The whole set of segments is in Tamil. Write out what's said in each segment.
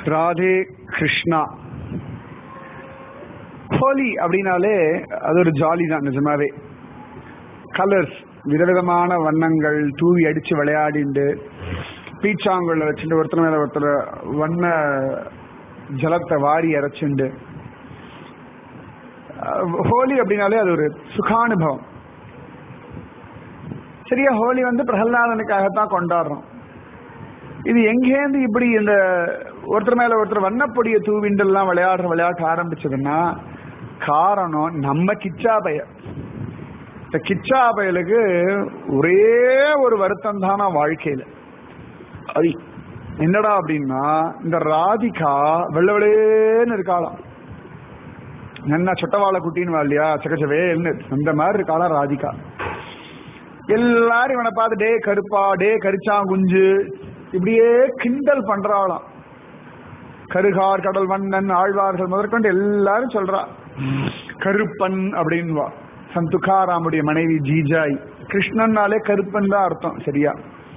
ராதே கிருஷ்ணா ஹோலி அப்படின்னாலே அது ஒரு ஜாலி தான் நிஜமாவே கலர்ஸ் விதவிதமான வண்ணங்கள் தூவி அடிச்சு விளையாடிண்டு பீச்சாங்குள்ள வச்சுட்டு ஒருத்தர் மேல ஒருத்தர் வண்ண ஜலத்தை வாரி இறைச்சுண்டு அஹ் ஹோலி அப்படின்னாலே அது ஒரு சுகானுபவம் சரியா ஹோலி வந்து பிரகலாதனுக்காகத்தான் கொண்டாடுறோம் இது எங்கேருந்து இப்படி இந்த ஒருத்தர் மேல ஒருத்தர் வண்ணப்பொடிய தூவிண்டெல்லாம் விளையாடுற விளையாட்டு ஆரம்பிச்சதுன்னா காரணம் நம்ம கிச்சா பய இந்த கிச்சா பயலுக்கு ஒரே ஒரு வருத்தம் தானா வாழ்க்கையில அது என்னடா அப்படின்னா இந்த ராதிகா வெள்ள வெள்ளேன்னு இருக்காளாம் என்ன சொட்டவாள குட்டின்னு வா இல்லையா சகச்சவேல்னு அந்த மாதிரி இருக்காளாம் ராதிகா எல்லாரும் இவனை பார்த்து டே கருப்பா டே கரிச்சாங்குஞ்சு இப்படியே கிண்டல் பண்றாளாம் கருகார் கடல் வண்ணன் ஆழ்வார்கள் முதற்கொண்டு எல்லாரும் சொல்றா கருப்பன் அப்படின்வா சந்துகாராமுடைய மனைவி ஜீஜாய் கிருஷ்ணன்னாலே கருப்பன் தான் அர்த்தம் சரியா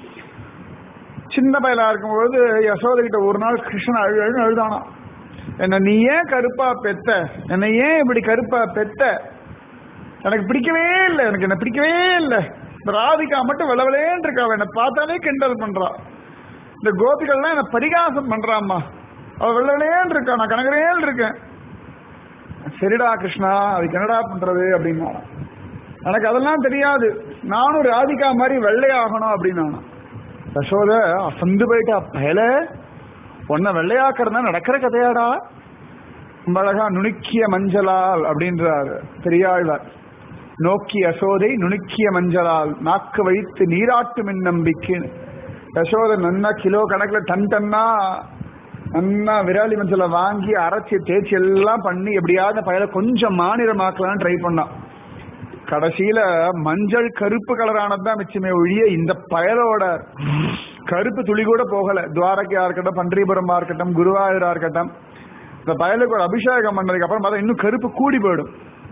சின்ன பயலா இருக்கும்போது யசோதை கிட்ட ஒரு நாள் கிருஷ்ணன் அழு அழு அழுதானா என்ன நீ ஏன் கருப்பா பெத்த என்னை ஏன் இப்படி கருப்பா பெத்த எனக்கு பிடிக்கவே இல்லை எனக்கு என்ன பிடிக்கவே இல்லை இந்த ராதிகா மட்டும் விளவிலேன்னு இருக்கா அவ என்னை பார்த்தாலே கிண்டல் பண்றா இந்த கோபிகள்லாம் என்ன பரிகாசம் பண்றாம்மா அவ வெள்ளவேன்னு இருக்கா நான் கனகரேல் இருக்கேன் சரிடா கிருஷ்ணா அதுக்கு என்னடா பண்றது அப்படின்னா எனக்கு அதெல்லாம் தெரியாது நானும் ராதிகா மாதிரி வெள்ளையாகணும் அப்படின்னா யசோத அசந்து போயிட்டா பயல உன்னை வெள்ளையாக்குறதா நடக்கிற கதையாடா ரொம்ப அழகா நுணுக்கிய மஞ்சளால் அப்படின்றார் பெரியாழ்வார் நோக்கி யசோதை நுணுக்கிய மஞ்சளால் நாக்கு வைத்து நீராட்டும் என் நம்பிக்கைன்னு யசோதை நன்னா கிலோ கணக்கில் டன் டன்னா நன்னா விராலி மஞ்சளை வாங்கி அரைச்சி தேய்ச்சி எல்லாம் பண்ணி எப்படியாவது பயல கொஞ்சம் மாநிலமாக்கலாம்னு ட்ரை பண்ணான் கடைசியில மஞ்சள் கருப்பு கலரானதுதான் மிச்சமே ஒழிய இந்த பயலோட கருப்பு துளி கூட போகல துவாரகையா இருக்கட்டும் பன்றிபுரமா இருக்கட்டும் குருவாயூரா இருக்கட்டும் இந்த பயலுக்கு ஒரு அபிஷேகம் பண்ணதுக்கு அப்புறம் பார்த்தா இன்னும் கருப்பு கூடி போயிடும்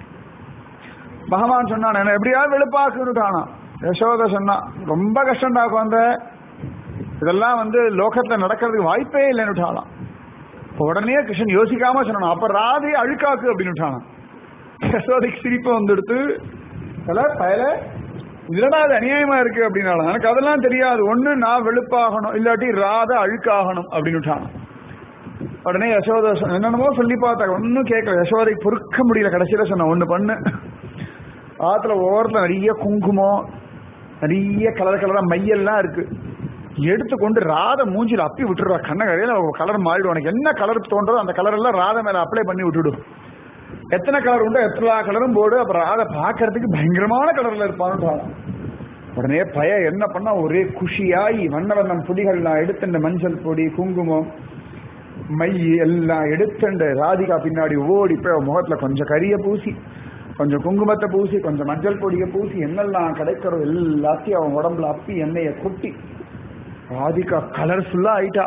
பகவான் சொன்னான் என்ன எப்படியாவது வெளுப்பாக்குட்டானா யசோத சொன்னா ரொம்ப கஷ்டம்டா குழந்த இதெல்லாம் வந்து லோகத்துல நடக்கிறதுக்கு வாய்ப்பே இல்லைன்னு உடனே கிருஷ்ணன் யோசிக்காம சொன்னான் அப்ப ராதை அழுக்காக்கு அப்படின்னு விட்டானான் யசோதைக்கு சிரிப்பு வந்துடுத்து பயல இதுலடா அது அநியாயமா இருக்கு அப்படின்னாலும் எனக்கு அதெல்லாம் தெரியாது ஒண்ணு நான் வெளுப்பாகணும் இல்லாட்டி ராத அழுக்காகணும் அப்படின்னு விட்டான் உடனே யசோதா சொன்ன- என்னென்னமோ சொல்லி பார்த்தாங்க ஒன்னும் கேட்கல யசோதை பொறுக்க முடியல கடைசியில சொன்ன ஒண்ணு பண்ணு ஆத்துல ஓரத்துல நிறைய குங்குமம் நிறைய கலர் கலரா மையெல்லாம் இருக்கு எடுத்து கொண்டு ராத மூஞ்சில அப்பி விட்டுடுறா கண்ணகரையில கலர் மாறிடும் உனக்கு என்ன கலர் தோன்றதோ அந்த கலர் எல்லாம் ராத மேல அப்ளை பண்ணி விட்டுடும் எத்தனை கலர் உண்டோ எத்தனை கலரும் போடு அப்புறம் ராத பாக்குறதுக்கு பயங்கரமான கலர்ல இருப்பான்னு உடனே பய என்ன பண்ணா ஒரே குஷியாயி வண்ண வண்ணம் புதிகள்லாம் எடுத்துட்ட மஞ்சள் பொடி குங்குமம் மை எல்லாம் எடுத்துண்டு ராதிகா பின்னாடி ஓடி போய் அவ முகத்துல கொஞ்சம் கரிய பூசி கொஞ்சம் குங்குமத்தை பூசி கொஞ்சம் மஞ்சள் பொடியை பூசி என்னெல்லாம் கிடைக்கிறோ எல்லாத்தையும் அவன் உடம்புல அப்பி எண்ணெயை கொட்டி ராதிகா கலர்ஃபுல்லா ஆயிட்டா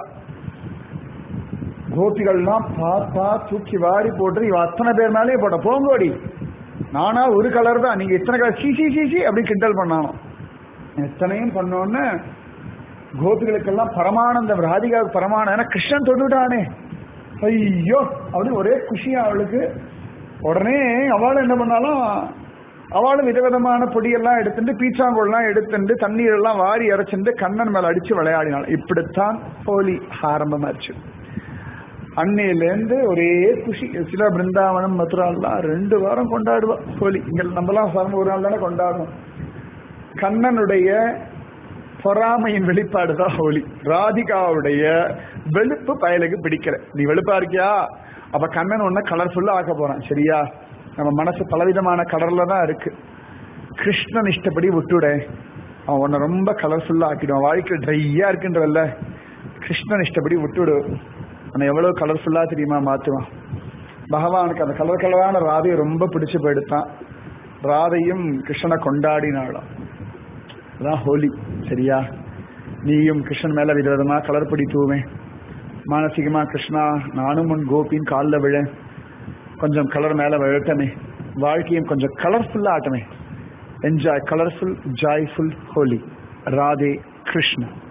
கோபிகள்லாம் பார்த்தா தூக்கி வாரி போட்டு இவ அத்தனை பேர் மேலேயே போட்ட போங்கோடி நானா ஒரு கலர் தான் நீங்க இத்தனை கலர் சி சி சி சி அப்படி கிண்டல் பண்ணானோ எத்தனையும் பண்ணோன்னு கோபிகளுக்கெல்லாம் பரமானந்தம் ராதிகாவுக்கு பரமானந்தம் ஏன்னா கிருஷ்ணன் தொட்டுட்டானே ஐயோ அப்படின்னு ஒரே குஷியா அவளுக்கு உடனே அவளும் என்ன பண்ணாலும் அவளும் விதவிதமான பொடியெல்லாம் எடுத்துட்டு பீச்சாங்கோல்லாம் எடுத்துட்டு தண்ணீர் எல்லாம் வாரி இறைச்சிட்டு கண்ணன் மேல அடிச்சு விளையாடினாள் இப்படித்தான் ஹோலி ஆரம்பமாச்சு அன்னையிலேருந்து ஒரே குஷி சில பிருந்தாவனம் மதுராலாம் ரெண்டு வாரம் கொண்டாடுவா ஹோலி இங்க நம்மலாம் சாதாரண ஒரு நாள் தானே கொண்டாடுவோம் கண்ணனுடைய பொறாமையின் வெளிப்பாடு தான் ஹோலி ராதிகாவுடைய வெளுப்பு பயலுக்கு பிடிக்கல நீ வெளுப்பா இருக்கியா அப்ப கண்ணன் ஒன்ன கலர்ஃபுல்லா ஆக்க போறான் சரியா நம்ம மனசு பலவிதமான கலர்ல தான் இருக்கு கிருஷ்ணன் இஷ்டப்படி விட்டுட அவன் உன்னை ரொம்ப கலர்ஃபுல்லா ஆக்கிடுவான் வாழ்க்கை ட்ரையா இருக்குன்றல்ல கிருஷ்ணன் இஷ்டப்படி விட்டுடு உன்னை எவ்வளவு கலர்ஃபுல்லா தெரியுமா மாத்துவான் பகவானுக்கு அந்த கலர் கலரான ராதையை ரொம்ப பிடிச்சு போயிடுத்தான் ராதையும் கிருஷ்ணனை கொண்டாடினாளாம் அதான் ஹோலி சரியா நீயும் கிருஷ்ணன் மேல விதவிதமா கலர் பொடி தூவேன் மானசீகமா கிருஷ்ணா நானும் உன் கோபின் காலில் விழ கொஞ்சம் கலர் மேல விழட்டமே வாழ்க்கையும் கொஞ்சம் கலர்ஃபுல்லா ஆட்டமே enjoy colourful joyful Holi Radhe Krishna